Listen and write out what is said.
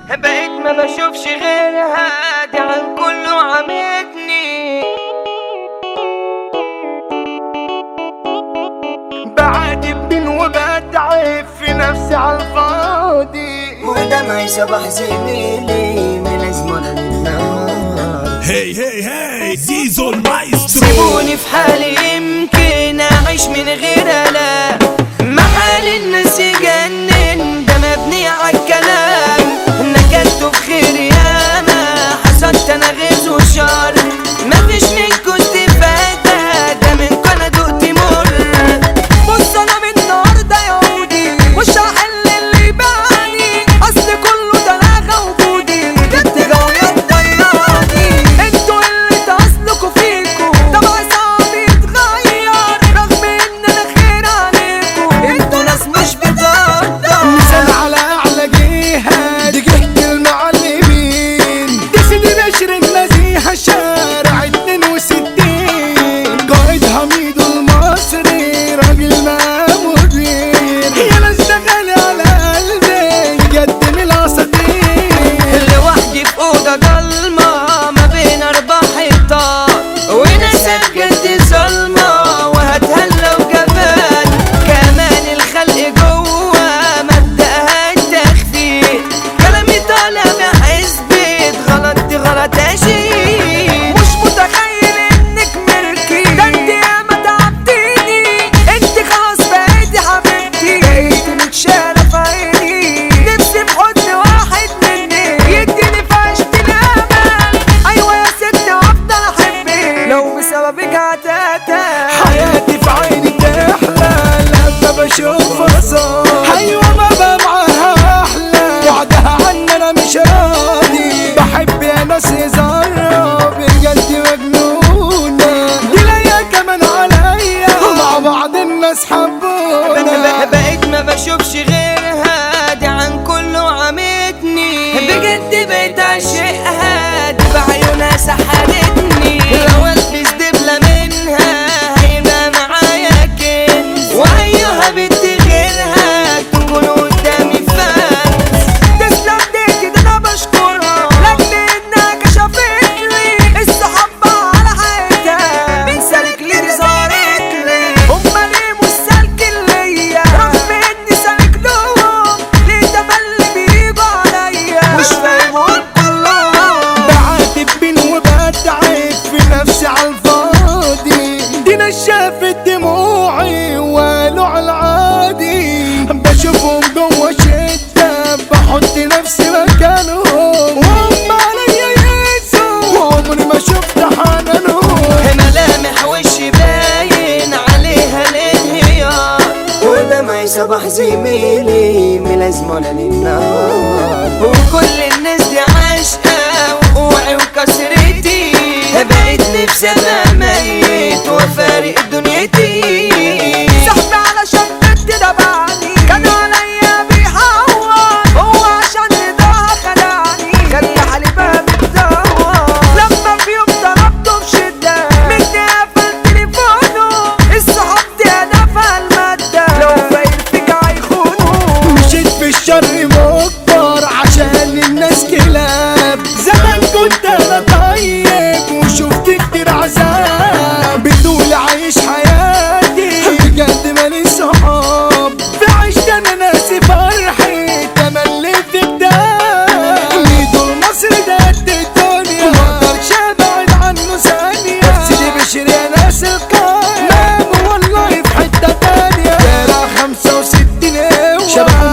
بقيت ما بشوفش غيرها دي عن كله عمتني بعاتب من وبتعب في نفسي على الفاضي وده ما يصبح زميلي من ازمنا للنهار هي هي هي زيزو المايسترو سيبوني في حالي يمكن اعيش من غير لا محال الناس يجنن ده مبني عالكلام نكدت بخير ياما حصلت انا غيظ وشر مفيش منكم استفادة ده منكم انا دقت مر بص انا من النهارده يهودي مش هحل اللي يباني اصل كله دلاغه وجودي بجد جوية ضيعاني انتوا اللي تصلكوا فيكوا طبع صعب يتغير رغم ان انا خير عليكوا انتوا ناس مش بتقدر مثال على اعلى جهه دي جهة المعلمين دي سيدي بشر النزيهة شارع 62 قائد حميد المصري راجل مامورين يا ناس دخل على قلبي يقدم الاساطير لوحدي في اوضه ضلمه ما بين اربع حيطان وناس بجد ظلمه وهتهلا وجبان كمان الخلق جوه مبدأها التخفيف كلامي طالع بحسبة غلط دي غلط اشيل مش متخيل انك ملكي ده انت ياما تعبتيني انت خلاص بقيتي حبيبتي بقيت متشالة في عيني نفسي في حضن واحد مني يديني فشت الامل ايوه يا ست افضل احبك لو بسببك هتاتا حياتي في عيني تحلى لما بشوفها صار ايوه بابا معاها احلى وعدها عني انا مش راضي بحب يا ناس يزرع بجد مجنونة دي ليا كمان عليا ومع بعض الناس حبونا بقيت ما بشوفش غيرها دي عن كله عمتني بجد بقيت عشقها دي بعيونها سحرتني لو البس دبلة منها هيبقى معايا كنز وايها بنت غيرها تكون قدامي فانز تسلم ديكي ده انا بشكرها لاجل انها كشفتلي الصحاب على حياتها من سالك لي صارت لي هما ليه مش سالك ليا رغم اني سالك لهم ليه تملي بيجوا عليا مش فاهمهم كلهم بعاتب بين وبتعب في نفسي على الفاضي دي ناس شافت دموعي وقالوا على العادي بشوفهم جوا شدة بحط نفسي مكانهم وهم عليا يقسوا وعمري ما شفت حنانهم ملامح وشي باين عليها الانهيار وده ما يصبح زميلي ملازمنا للنهار وكل الناس دي عاشقة وقوعي وكسرتي بقيت نفسي ابقى ميت وفارق دنيتي صاحبي علشان بنت دبعني كان عليا بيحور هو عشان رضاها خدعني خلي حالي باب الدور لما في يوم ضربته بشدة مني قفل تليفونه الصحاب دي هدفها المادة لو فاير فيك هيخونوا مشيت في الشر مجبر عشان الناس كلاب زمان كنت انا طيب وشفت كتير عذاب بتقول عايش حياتي بجد مالي صحاب في عشت انا ناسي فرحي تمليت بدال ميدو مصر ده قد الدنيا مقدرش ابعد عنه ثانية بس دي بشر يا ناس القاية ناموا والله في حتة تانية شارع خمسة وستين شباب